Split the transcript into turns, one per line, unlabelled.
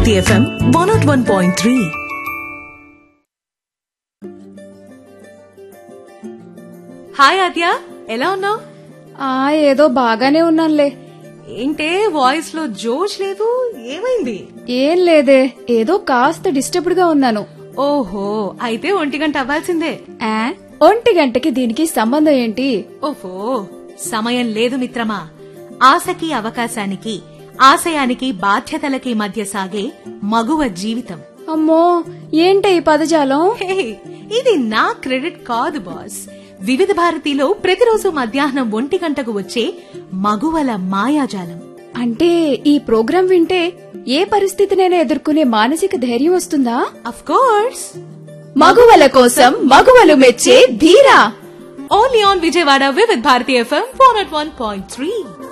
Bharati FM one nought one point three hi Aadya ఎలా ఉన్నావు
ఆ ఏదో బాగానే ఉన్నానులే
ఏంటే వాయిస్ లో జోష్ లేదు ఏమైంది
ఏం లేదే ఏదో కాస్త డిస్టర్బ్డ్ గా ఉన్నాను
ఓహో అయితే ఒంటి గంట అవ్వాల్సిందే
ఆ, ఒంటి గంటకి దీనికి సంబంధం ఏంటి
ఓహో సమయం లేదు మిత్రమా ఆశకి అవకాశానికి ఆశయానికి బాధ్యతలకి మధ్య సాగే మగువ జీవితం
అమ్మో ఏంటి ఈ పదజాలం
హే, ఇది నా క్రెడిట్ కాదు బాస్ వివిధ భారతిలో ప్రతిరోజు మధ్యాహ్నం ఒంటి గంటకు వచ్చే మగువల మాయాజాలం
అంటే ఈ ప్రోగ్రాం వింటే ఏ పరిస్థితినైనా ఎదుర్కొనే మానసిక ధైర్యం వస్తుందా
అఫ్ కోర్స్
మగువల కోసం మగువలు మెచ్చే Dheera
only on Vijayawada Vividh Bharati FM four at one point three